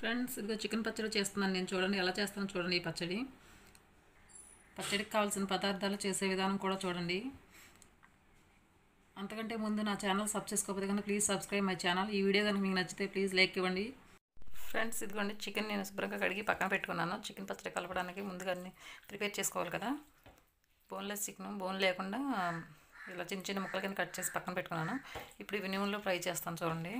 friends ఇదిగో chicken పచ్చడి చేస్తున్నాను నేను చూడండి ఎలా చేస్తాను చూడండి ఈ పచ్చడి పచ్చడికి కావాల్సిన పదార్థాలు చేసే విధానం కూడా చూడండి అంతకంటే ముందు నా ఛానల్ సబ్ చేసుకోకపోతే కనుక ప్లీజ్ సబ్స్క్రైబ్ మై ఛానల్ ఈ వీడియో కనుక మీకు నచ్చితే ప్లీజ్ లైక్ ఇవ్వండి ఫ్రెండ్స్ ఇదిగోండి చికెన్ నేను శుభ్రంగా కడిగి పక్కన పెట్టుకున్నాను చికెన్ పచ్చడి కలపడానికి ముందుగా అన్ని ప్రిపేర్ చేసుకోవాలి కదా బోన్లెస్ చికెన్ బోన్ లేకుండా ఇలా చిన్న చిన్న ముక్కలు కింద కట్ చేసి పక్కన పెట్టుకున్నాను ఇప్పుడు ఇవి నూనెలో ఫ్రై చేస్తాను చూడండి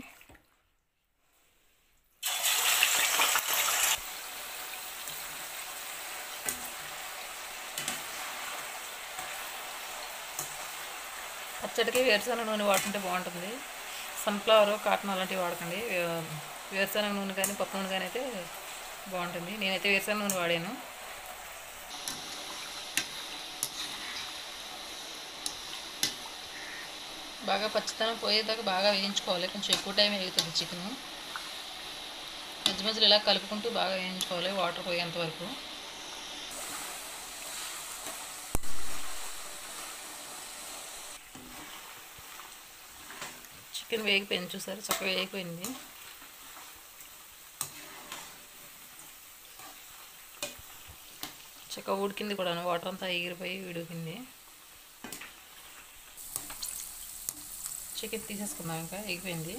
పచ్చడికి వేరుశనగ నూనె వాడుకుంటే బాగుంటుంది సన్ఫ్లవర్ కాటన్ అలాంటివి వాడకండి వే- వేరుశనగ నూనె కానీ పప్పు నూనె కానీ అయితే బాగుంటుంది నేనైతే వేరుశనగ నూనె వాడాను బాగా పచ్చితనం పోయేదాకా బాగా వేయించుకోవాలి కొంచెం ఎక్కువ టైం వేగుతుంది చికెన్ మధ్య మధ్యలో ఇలా కలుపుకుంటూ బాగా వేయించుకోవాలి వాటర్ పోయేంత వరకు చికెన్ వేగిపోయింది చూసారు చక్కగా వేగిపోయింది చక్కగా ఉడికింది కూడా వాటర్ అంతా ఎగిరిపోయి ఉడికింది చికెన్ తీసేసుకుందాం ఇంకా ఎగిపోయింది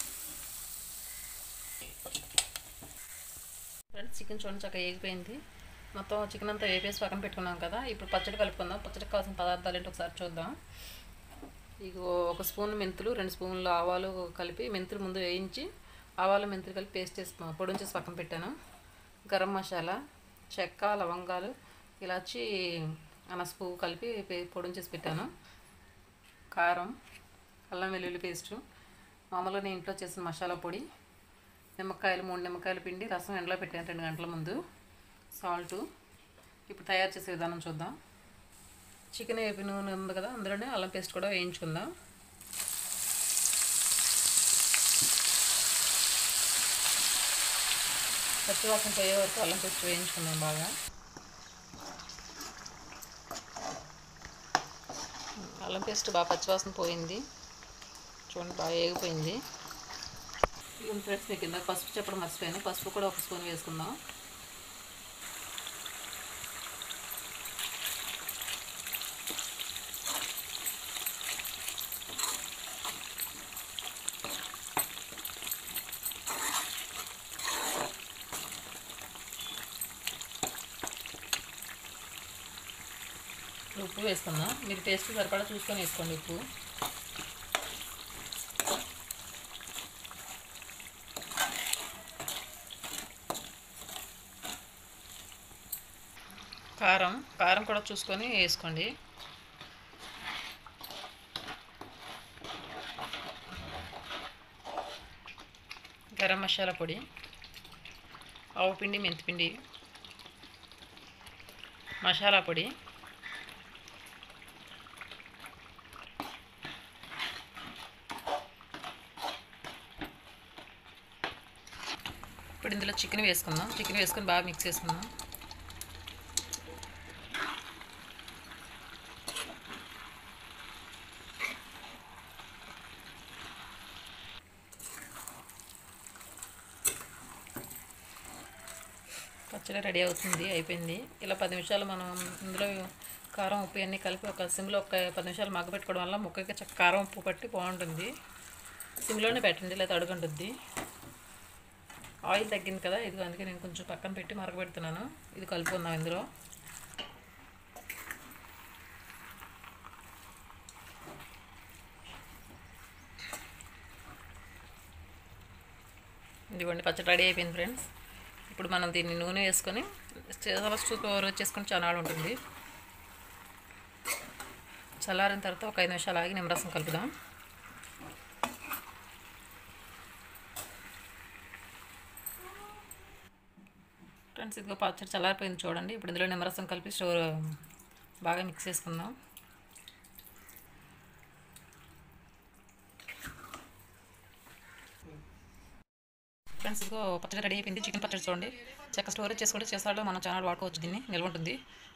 ఫ్రెండ్స్ చికెన్ చూడండి చక్కగా ఎగిపోయింది మొత్తం చికెన్ అంతా వేపేసి పక్కన పెట్టుకున్నాం కదా ఇప్పుడు పచ్చడి కలుపుకుందాం పచ్చడికి కావాల్సిన పదార్థాలు ఏంటో ఒకసారి చూద్దాం ఇగో ఒక స్పూన్ మెంతులు రెండు స్పూన్లు ఆవాలు కలిపి మెంతులు ముందు వేయించి ఆవాలు మెంతులు కలిపి పేస్ట్ చేసుకున్నాం పొడి చేసి పక్కన పెట్టాను గరం మసాలా చెక్క లవంగాలు ఇలాచి అనస పువ్వు కలిపి పే- పొడి చేసి పెట్టాను కారం అల్లం వెల్లుల్లి పేస్టు మామూలుగా నేను ఇంట్లో చేసిన మసాలా పొడి నిమ్మకాయలు మూడు నిమ్మకాయలు పిండి రసం ఎండలో పెట్టాను రెండు గంటల ముందు సాల్టు ఇప్పుడు తయారు చేసే విధానం చూద్దాం చికెన్ వేపి నూనె ఉంది కదా అందులోనే అల్లం పేస్ట్ కూడా వేయించుకుందాం పచ్చివాసన పోయే వరకు అల్లం పేస్ట్ వేయించుకుందాం బాగా అల్లం పేస్ట్ బాగా పచ్చివాసన పోయింది చూడండి బాగా ఏగిపోయింది ఇవి ఫ్రెండ్స్ మీకు ఇందాక పసుపు చెప్పడం మర్చిపోయాను పసుపు కూడా ఒక స్పూన్ వేసుకుందాం ఉప్పు వేసుకుందాం మీరు టేస్ట్ సరిపడా చూసుకొని వేసుకోండి ఉప్పు కారం కారం కూడా చూసుకొని వేసుకోండి గరం మసాలా పొడి ఆవు పిండి మెంతిపిండి మసాలా పొడి ఇప్పుడు ఇందులో చికెన్ వేసుకుందాం చికెన్ వేసుకొని బాగా మిక్స్ చేసుకుందాం పచ్చడి రెడీ అవుతుంది అయిపోయింది ఇలా పది నిమిషాలు మనం ఇందులో కారం ఉప్పు అన్నీ కలిపి ఒక సిమ్లో ఒక పది నిమిషాలు మగ్గబెట్టుకోవడం వల్ల ముక్కకి చక్క కారం ఉప్పు పట్టి బాగుంటుంది సిమ్లోనే పెట్టండి లేదా అడుగుంటుంది ఆయిల్ తగ్గింది కదా ఇది అందుకే నేను కొంచెం పక్కన పెట్టి మరగబెడుతున్నాను ఇది కలుపుకుందాం ఇందులో ఇదిగోండి పచ్చడి రెడీ అయిపోయింది ఫ్రెండ్స్ ఇప్పుడు మనం దీన్ని నూనె వేసుకొని ఫస్ట్ చేసుకొని చనాలు ఉంటుంది చల్లారిన తర్వాత ఒక ఐదు నిమిషాలు ఆగి నిమ్మరసం కలుపుదాం ఫ్రెండ్స్ ఇదిగో పచ్చడి చల్లారిపోయింది చూడండి ఇప్పుడు ఇందులో నిమ్మరసం కలిపి స్టోర్ బాగా మిక్స్ చేసుకుందాం ఫ్రెండ్స్ ఇదిగో పచ్చడి రెడీ అయిపోయింది చికెన్ పచ్చడి చూడండి చక్క స్టోరేజ్ చేసుకుంటే చేసాడో మన ఛానల్ వాడుకోవచ్చు దీన్ని నిల్వ ఉంటుంది